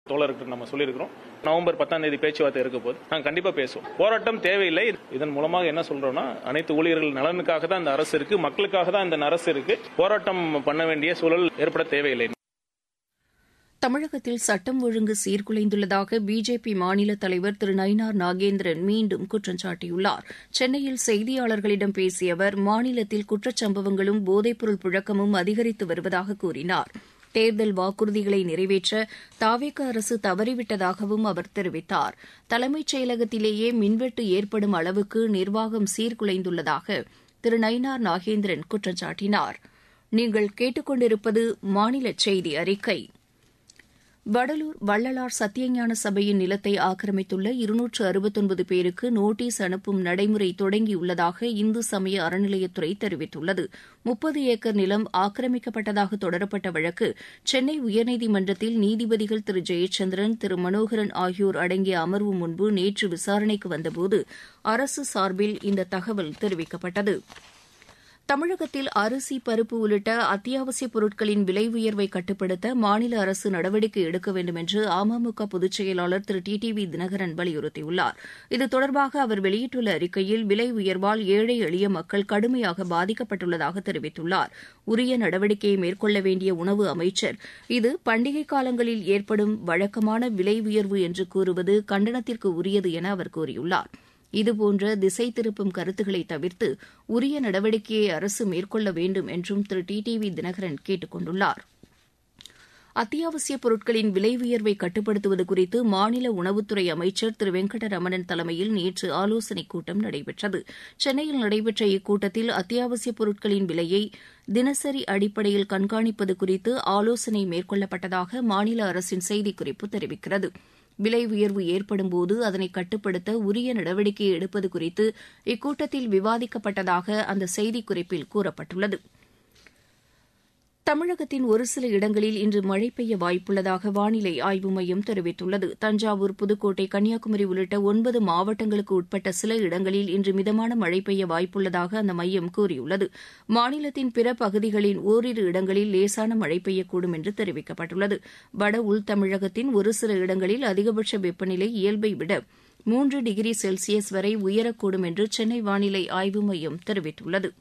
தோழருக்கு நம்ம சொல்லியிருக்கிறோம் நவம்பர் பத்தாம் தேதி பேச்சுவார்த்தை இருக்க போது நாங்கள் கண்டிப்பா பேசுவோம் போராட்டம் தேவையில்லை இதன் மூலமாக என்ன சொல்றோம்னா அனைத்து ஊழியர்கள் நலனுக்காக தான் இந்த அரசு இருக்கு மக்களுக்காக தான் இந்த அரசு இருக்கு போராட்டம் பண்ண வேண்டிய சூழல் ஏற்பட தேவையில்லை தமிழகத்தில் சட்டம் ஒழுங்கு சீர்குலைந்துள்ளதாக பிஜேபி மாநில தலைவர் திரு நயினார் நாகேந்திரன் மீண்டும் குற்றம் சாட்டியுள்ளார் சென்னையில் செய்தியாளர்களிடம் பேசிய அவர் மாநிலத்தில் குற்றச்சம்பவங்களும் போதைப்பொருள் புழக்கமும் அதிகரித்து வருவதாக கூறினார் தேர்தல் வாக்குறுதிகளை நிறைவேற்ற தாவேக அரசு தவறிவிட்டதாகவும் அவர் தெரிவித்தார் தலைமைச் செயலகத்திலேயே மின்வெட்டு ஏற்படும் அளவுக்கு நிர்வாகம் சீர்குலைந்துள்ளதாக திரு நயினார் நாகேந்திரன் குற்றம் சாட்டினார் நீங்கள் கேட்டுக்கொண்டிருப்பது மாநில செய்தி அறிக்கை வடலூர் வள்ளலார் சத்தியஞான சபையின் நிலத்தை ஆக்கிரமித்துள்ள இருநூற்று அறுபத்தொன்பது பேருக்கு நோட்டீஸ் அனுப்பும் நடைமுறை தொடங்கியுள்ளதாக இந்து சமய அறநிலையத்துறை தெரிவித்துள்ளது முப்பது ஏக்கர் நிலம் ஆக்கிரமிக்கப்பட்டதாக தொடரப்பட்ட வழக்கு சென்னை உயர்நீதிமன்றத்தில் நீதிபதிகள் திரு ஜெயச்சந்திரன் திரு மனோகரன் ஆகியோர் அடங்கிய அமர்வு முன்பு நேற்று விசாரணைக்கு வந்தபோது அரசு சார்பில் இந்த தகவல் தெரிவிக்கப்பட்டது தமிழகத்தில் அரிசி பருப்பு உள்ளிட்ட அத்தியாவசிய பொருட்களின் விலை உயர்வை கட்டுப்படுத்த மாநில அரசு நடவடிக்கை எடுக்க வேண்டும் என்று அமமுக பொதுச் செயலாளர் திரு டி டி வி தினகரன் வலியுறுத்தியுள்ளார் இது தொடர்பாக அவர் வெளியிட்டுள்ள அறிக்கையில் விலை உயர்வால் ஏழை எளிய மக்கள் கடுமையாக பாதிக்கப்பட்டுள்ளதாக தெரிவித்துள்ளார் உரிய நடவடிக்கையை மேற்கொள்ள வேண்டிய உணவு அமைச்சர் இது பண்டிகை காலங்களில் ஏற்படும் வழக்கமான விலை உயர்வு என்று கூறுவது கண்டனத்திற்கு உரியது என அவர் கூறியுள்ளார் இதுபோன்ற திசை திருப்பும் கருத்துக்களை தவிர்த்து உரிய நடவடிக்கையை அரசு மேற்கொள்ள வேண்டும் என்றும் திரு டி டி வி தினகரன் கேட்டுக் கொண்டுள்ளார் அத்தியாவசிய பொருட்களின் விலை உயர்வை கட்டுப்படுத்துவது குறித்து மாநில உணவுத்துறை அமைச்சர் திரு வெங்கடரமணன் தலைமையில் நேற்று ஆலோசனைக் கூட்டம் நடைபெற்றது சென்னையில் நடைபெற்ற இக்கூட்டத்தில் அத்தியாவசிய பொருட்களின் விலையை தினசரி அடிப்படையில் கண்காணிப்பது குறித்து ஆலோசனை மேற்கொள்ளப்பட்டதாக மாநில அரசின் செய்திக்குறிப்பு தெரிவிக்கிறது விலை உயர்வு ஏற்படும்போது அதனை கட்டுப்படுத்த உரிய நடவடிக்கை எடுப்பது குறித்து இக்கூட்டத்தில் விவாதிக்கப்பட்டதாக அந்த செய்திக்குறிப்பில் கூறப்பட்டுள்ளது தமிழகத்தின் ஒரு சில இடங்களில் இன்று மழை பெய்ய வாய்ப்புள்ளதாக வானிலை ஆய்வு மையம் தெரிவித்துள்ளது தஞ்சாவூர் புதுக்கோட்டை கன்னியாகுமரி உள்ளிட்ட ஒன்பது மாவட்டங்களுக்கு உட்பட்ட சில இடங்களில் இன்று மிதமான மழை பெய்ய வாய்ப்புள்ளதாக அந்த மையம் கூறியுள்ளது மாநிலத்தின் பிற பகுதிகளின் ஓரிரு இடங்களில் லேசான மழை பெய்யக்கூடும் என்று தெரிவிக்கப்பட்டுள்ளது வட உள் தமிழகத்தின் ஒரு சில இடங்களில் அதிகபட்ச வெப்பநிலை இயல்பை விட மூன்று டிகிரி செல்சியஸ் வரை உயரக்கூடும் என்று சென்னை வானிலை ஆய்வு மையம் தெரிவித்துள்ளது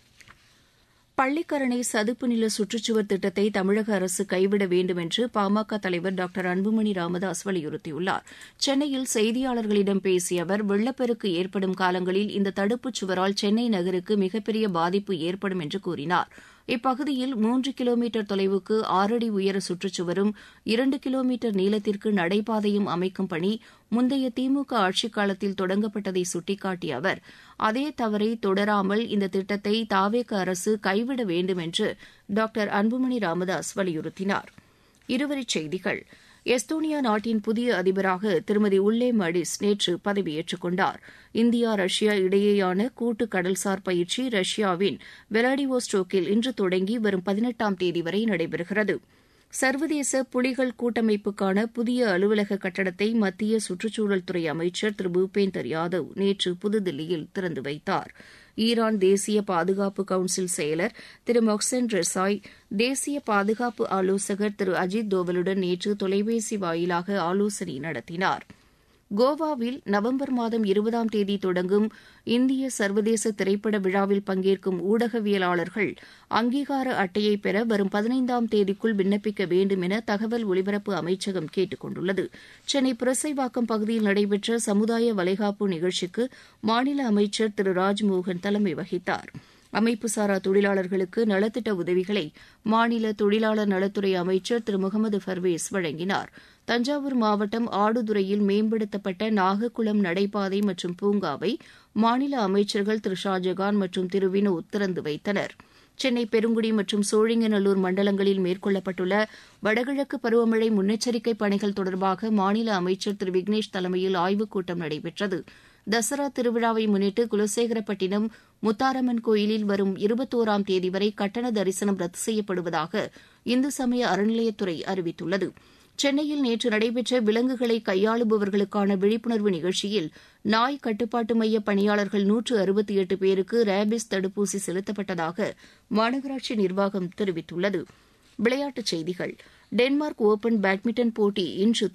பள்ளிக்கரணை சதுப்பு நில சுற்றுச்சுவர் திட்டத்தை தமிழக அரசு கைவிட வேண்டும் என்று பாமக தலைவர் டாக்டர் அன்புமணி ராமதாஸ் வலியுறுத்தியுள்ளார் சென்னையில் செய்தியாளர்களிடம் பேசிய அவர் வெள்ளப்பெருக்கு ஏற்படும் காலங்களில் இந்த தடுப்புச் சுவரால் சென்னை நகருக்கு மிகப்பெரிய பாதிப்பு ஏற்படும் என்று கூறினார் இப்பகுதியில் மூன்று கிலோமீட்டர் தொலைவுக்கு ஆறடி உயர சுற்றுச்சுவரும் இரண்டு கிலோமீட்டர் நீளத்திற்கு நடைபாதையும் அமைக்கும் பணி முந்தைய திமுக ஆட்சிக் காலத்தில் தொடங்கப்பட்டதை சுட்டிக்காட்டிய அவர் அதே தவறை தொடராமல் இந்த திட்டத்தை தாவேக அரசு கைவிட வேண்டும் என்று டாக்டர் அன்புமணி ராமதாஸ் வலியுறுத்தினார் இருவரிச் செய்திகள் எஸ்தோனியா நாட்டின் புதிய அதிபராக திருமதி உல்லே மடிஸ் நேற்று பதவியேற்றுக் கொண்டார் இந்தியா ரஷ்யா இடையேயான கூட்டு கடல்சார் பயிற்சி ரஷ்யாவின் வெலாடிவோஸ்டோக்கில் இன்று தொடங்கி வரும் பதினெட்டாம் தேதி வரை நடைபெறுகிறது சர்வதேச புலிகள் கூட்டமைப்புக்கான புதிய அலுவலக கட்டடத்தை மத்திய சுற்றுச்சூழல் துறை அமைச்சர் திரு பூபேந்தர் யாதவ் நேற்று புதுதில்லியில் திறந்து வைத்தார் ஈரான் தேசிய பாதுகாப்பு கவுன்சில் செயலர் திரு மொஹ்சென் ரெசாய் தேசிய பாதுகாப்பு ஆலோசகர் திரு அஜித் தோவலுடன் நேற்று தொலைபேசி வாயிலாக ஆலோசனை நடத்தினார் கோவாவில் நவம்பர் மாதம் இருபதாம் தேதி தொடங்கும் இந்திய சர்வதேச திரைப்பட விழாவில் பங்கேற்கும் ஊடகவியலாளர்கள் அங்கீகார அட்டையை பெற வரும் பதினைந்தாம் தேதிக்குள் விண்ணப்பிக்க வேண்டும் என தகவல் ஒலிபரப்பு அமைச்சகம் கேட்டுக் கொண்டுள்ளது சென்னை புரசைவாக்கம் பகுதியில் நடைபெற்ற சமுதாய வளைகாப்பு நிகழ்ச்சிக்கு மாநில அமைச்சர் திரு ராஜ்மோகன் தலைமை வகித்தார் அமைப்புசாரா தொழிலாளர்களுக்கு நலத்திட்ட உதவிகளை மாநில தொழிலாளர் நலத்துறை அமைச்சர் திரு முகமது பர்வேஸ் வழங்கினார் தஞ்சாவூர் மாவட்டம் ஆடுதுறையில் மேம்படுத்தப்பட்ட நாகக்குளம் நடைபாதை மற்றும் பூங்காவை மாநில அமைச்சர்கள் திரு ஷாஜகான் மற்றும் திரு வினோத் திறந்து வைத்தனர் சென்னை பெருங்குடி மற்றும் சோழிங்கநல்லூர் மண்டலங்களில் மேற்கொள்ளப்பட்டுள்ள வடகிழக்கு பருவமழை முன்னெச்சரிக்கை பணிகள் தொடர்பாக மாநில அமைச்சர் திரு விக்னேஷ் தலைமையில் ஆய்வுக் கூட்டம் நடைபெற்றது தசரா திருவிழாவை முன்னிட்டு குலசேகரப்பட்டினம் முத்தாரம்மன் கோயிலில் வரும் இருபத்தோராம் தேதி வரை கட்டண தரிசனம் ரத்து செய்யப்படுவதாக இந்து சமய அறநிலையத்துறை அறிவித்துள்ளது சென்னையில் நேற்று நடைபெற்ற விலங்குகளை கையாளுபவர்களுக்கான விழிப்புணர்வு நிகழ்ச்சியில் நாய் கட்டுப்பாட்டு மைய பணியாளர்கள் நூற்று அறுபத்தி எட்டு பேருக்கு ரேபிஸ் தடுப்பூசி செலுத்தப்பட்டதாக மாநகராட்சி நிர்வாகம் தெரிவித்துள்ளது விளையாட்டுச் செய்திகள் டென்மார்க் ஒபன் பேட்மிண்டன் போட்டி இன்று